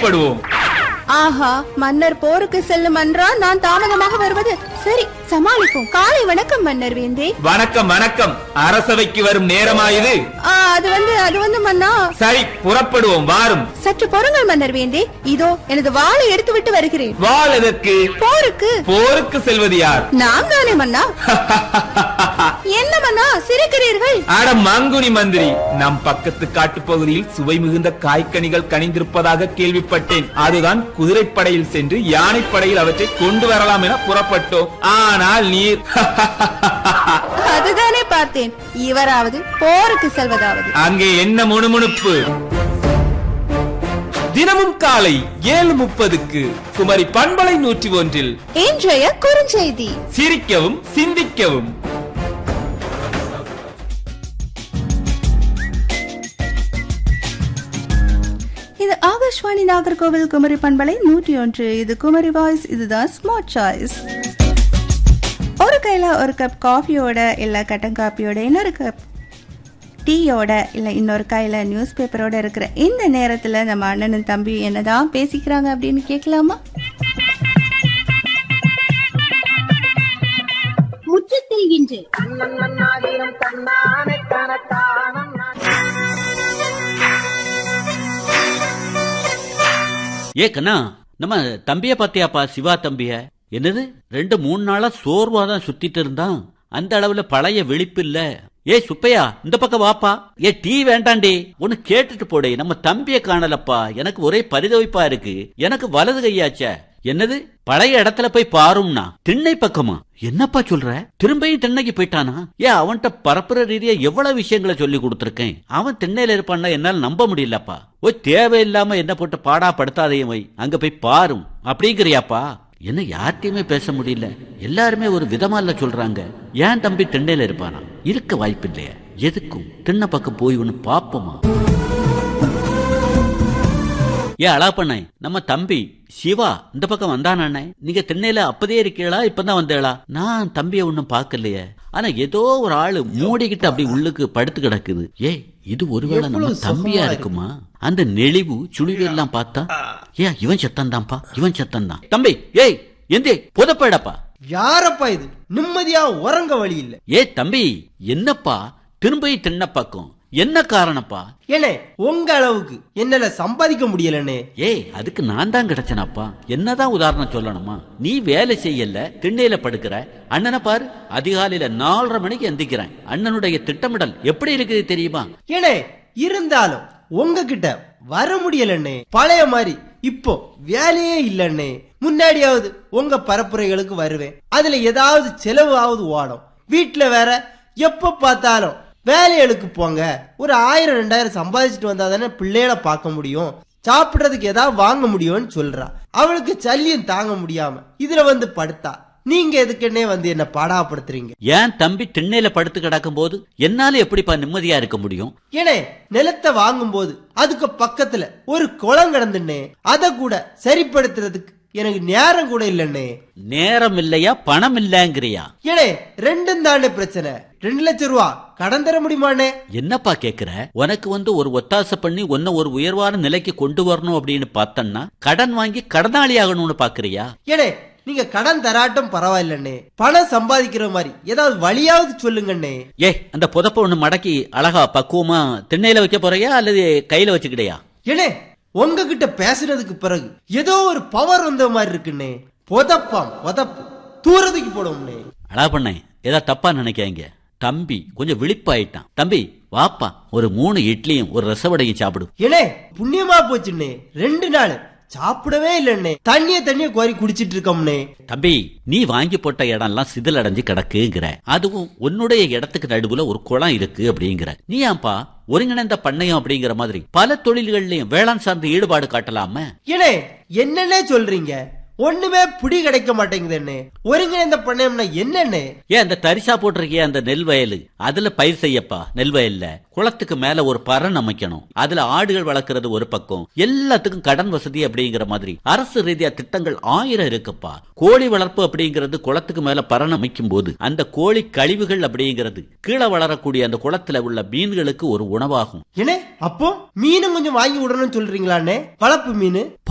புறப்படுவோம் ஆஹா மன்னர் போருக்கு செல்லும் என்றால் நான் தாமதமாக வருவது சரி சமாளிப்போம் காலை வணக்கம் மன்னர் வேந்தே வணக்கம் வணக்கம் அரசவைக்கு வரும் நேரமாயுது ஆ, அது வந்து அது வந்து மன்னா சரி புறப்படுவோம் வாரும் சற்று பொறுங்கள் மன்னர் வேந்தே இதோ எனது வாளை எடுத்து விட்டு வருகிறேன் வாழ் எதற்கு போருக்கு போருக்கு செல்வது யார் நாம் தானே மன்னா என்ன மன்னா சிரிக்கிறீர்கள் அட மங்குனி மந்திரி நம் பக்கத்து காட்டுப் பகுதியில் சுவை மிகுந்த காய்கனிகள் கனிந்திருப்பதாக கேள்விப்பட்டேன் அதுதான் குதிரைப்படையில் சென்று யானைப்படையில் அவற்றை கொண்டு வரலாம் என புறப்பட்டோம் ஆனால் நீர் அதுதானே பார்த்தேன் இவராவது போருக்கு செல்வதாவது அங்கே என்ன முணுமுணுப்பு தினமும் காலை ஏழு முப்பதுக்கு குமரி பண்பலை நூற்றி ஒன்றில் இன்றைய குறுஞ்செய்தி சிரிக்கவும் சிந்திக்கவும் இது ஆகாஷ்வாணி நாகர்கோவில் குமரி பண்பலை நூற்றி ஒன்று இது குமரி வாய்ஸ் இதுதான் ஸ்மார்ட் சாய்ஸ் ஒரு கையில ஒரு கப் காஃபியோட இல்ல கட்டன் காப்பியோட இன்னொரு கப் டீயோட இல்ல இன்னொரு கையில நியூஸ் பேப்பரோட இருக்கிற இந்த நேரத்துல நம்ம அண்ணனும் தம்பி என்னதான் பேசிக்கிறாங்க அப்படின்னு கேட்கலாமா முற்றத்தில் இன்று ஏ கண்ணா நம்ம தம்பிய பாத்தியாப்பா சிவா தம்பிய என்னது ரெண்டு மூணு நாளா சோர்வா தான் சுத்திட்டு இருந்தான் அந்த அளவுல பழைய விழிப்பு இல்ல ஏ சுப்பையா இந்த பக்கம் வாப்பா ஏ டீ வேண்டாண்டி ஒன்னு கேட்டுட்டு போடே நம்ம தம்பிய காணலப்பா எனக்கு ஒரே பரிதவிப்பா இருக்கு எனக்கு வலது கையாச்சே என்னது பழைய இடத்துல போய் பாரும்னா திண்ணை பக்கமா என்னப்பா சொல்ற திரும்பியும் திண்ணைக்கு போயிட்டானா ஏன் அவன்கிட்ட பரப்புற ரீதியா எவ்வளவு விஷயங்களை சொல்லி கொடுத்துருக்கேன் அவன் திண்ணையில இருப்பான்னா என்னால நம்ப முடியலப்பா ஓ தேவையில்லாம என்ன போட்டு பாடா படுத்தாதையும் வை அங்க போய் பாரும் அப்படிங்கிறியாப்பா என்ன யார்கிட்டயுமே பேச முடியல எல்லாருமே ஒரு விதமா இல்ல சொல்றாங்க ஏன் தம்பி திண்ணையில இருப்பானா இருக்க வாய்ப்பு இல்லையா எதுக்கும் திண்ணை பக்கம் போய் ஒன்னு பாப்போமா ஏ அழாப்பண்ணே நம்ம தம்பி சிவா இந்த பக்கம் வந்தானே நீங்க திண்ணையில அப்பதே இருக்கீங்களா இப்பதான் வந்தேளா நான் தம்பிய ஒண்ணும் பார்க்கலையே ஆனா ஏதோ ஒரு ஆளு மூடிக்கிட்டு அப்படி உள்ளுக்கு படுத்து கிடக்குது ஏ இது ஒருவேளை நம்ம தம்பியா இருக்குமா அந்த நெளிவு சுழிவு எல்லாம் பார்த்தா ஏ இவன் சத்தம் தான்ப்பா இவன் சத்தம் தான் தம்பி ஏய் எந்தே புதப்பேடப்பா யாரப்பா இது நிம்மதியா உறங்க வழி இல்ல ஏ தம்பி என்னப்பா திரும்ப திண்ண பக்கம் என்ன காரணப்பா ஏனே உங்க அளவுக்கு என்னால சம்பாதிக்க முடியலனே ஏய் அதுக்கு நான் தான் கிடைச்சனாப்பா என்னதான் உதாரணம் சொல்லணுமா நீ வேலை செய்யல திண்ணையில படுக்கிற அண்ணனை பாரு அதிகாலையில நாலரை மணிக்கு எந்திக்கிறேன் அண்ணனுடைய திட்டமிடல் எப்படி இருக்குது தெரியுமா ஏனே இருந்தாலும் உங்ககிட்ட வர முடியலண்ணே பழைய மாதிரி இப்போ வேலையே இல்லண்ணே முன்னாடியாவது உங்க பரப்புரைகளுக்கு வருவேன் அதுல ஏதாவது செலவாவது ஓடும் வீட்டுல வேற எப்ப பார்த்தாலும் வேலைகளுக்கு போங்க ஒரு ஆயிரம் ரெண்டாயிரம் சம்பாதிச்சுட்டு வந்தா தானே பிள்ளைகளை பார்க்க முடியும் சாப்பிடுறதுக்கு ஏதாவது வாங்க முடியும்னு சொல்றா அவளுக்கு சல்லியும் தாங்க முடியாம இதுல வந்து படுத்தா நீங்க எதுக்குன்னே வந்து என்ன பாடாப்படுத்துறீங்க ஏன் தம்பி திண்ணையில படுத்து கிடக்கும் போது என்னால எப்படிப்பா நிம்மதியா இருக்க முடியும் ஏனே நிலத்தை வாங்கும்போது அதுக்கு பக்கத்துல ஒரு குளம் கிடந்துண்ணே அத கூட சரிப்படுத்துறதுக்கு எனக்கு நேரம் கூட இல்லண்ணே நேரம் இல்லையா பணம் இல்லைங்கிறியா ஏனே ரெண்டும் தானே பிரச்சனை ரெண்டு லட்சம் ரூபா கடன் தர முடியுமாண்ணே என்னப்பா கேக்குற உனக்கு வந்து ஒரு ஒத்தாசை பண்ணி உன்னை ஒரு உயர்வான நிலைக்கு கொண்டு வரணும் அப்படின்னு பார்த்தன்னா கடன் வாங்கி கடனாளி ஆகணும்னு பாக்குறியா ஏனே நீங்க கடன் தராட்டும் பரவாயில்லண்ணே பணம் சம்பாதிக்கிற மாதிரி ஏதாவது வழியாவது சொல்லுங்கண்ணே ஏ அந்த புதப்ப ஒண்ணு மடக்கி அழகா பக்குவமா திண்ணையில வைக்க போறியா அல்லது கையில வச்சுக்கிடையா ஏனே உங்ககிட்ட பேசுறதுக்கு பிறகு ஏதோ ஒரு பவர் வந்த மாதிரி இருக்குண்ணே புதப்பாம் புதப்பு தூரத்துக்கு போடுவோம்ண்ணே அழா பண்ணேன் ஏதா தப்பா நினைக்காங்க தம்பி கொஞ்சம் விழிப்பாயிட்டான் தம்பி வாப்பா ஒரு மூணு இட்லியும் ஒரு ரசவடையும் சாப்பிடு ஏனே புண்ணியமா போச்சுண்ணே ரெண்டு நாள் சாப்பிடவே இல்லண்ணே தண்ணிய தண்ணிய கோரி குடிச்சிட்டு இருக்கோம்னே தம்பி நீ வாங்கி போட்ட இடம்லாம் சிதில் அடைஞ்சு கிடக்குங்கிற அதுவும் உன்னுடைய இடத்துக்கு நடுவுல ஒரு குளம் இருக்கு அப்படிங்கிற நீ ஏன்பா ஒருங்கிணைந்த பண்ணையம் அப்படிங்கிற மாதிரி பல தொழில்கள்லயும் வேளாண் சார்ந்த ஈடுபாடு காட்டலாம ஏனே என்னன்னே சொல்றீங்க ஒண்ணுமே புடி கிடைக்க மாட்டேங்குதுண்ணே ஒருங்கிணைந்த பண்ணையம்னா என்னண்ணே ஏன் அந்த தரிசா போட்டிருக்கிய அந்த நெல் வயலு அதுல பயிர் செய்யப்பா நெல் வயல்ல குளத்துக்கு மேல ஒரு பரண் அமைக்கணும் அதுல ஆடுகள் வளர்க்கறது ஒரு பக்கம் எல்லாத்துக்கும் கடன் வசதி அப்படிங்கிற மாதிரி அரசு ரீதியா திட்டங்கள் ஆயிரம் இருக்குப்பா கோழி வளர்ப்பு அப்படிங்கிறது குளத்துக்கு மேல பரண் அமைக்கும் போது அந்த கோழி கழிவுகள் அப்படிங்கிறது கீழே வளரக்கூடிய அந்த குளத்துல உள்ள மீன்களுக்கு ஒரு உணவாகும் ஏனே அப்போ மீனும் கொஞ்சம் வாங்கி விடணும்னு சொல்றீங்களாண்ணே வளர்ப்பு மீன்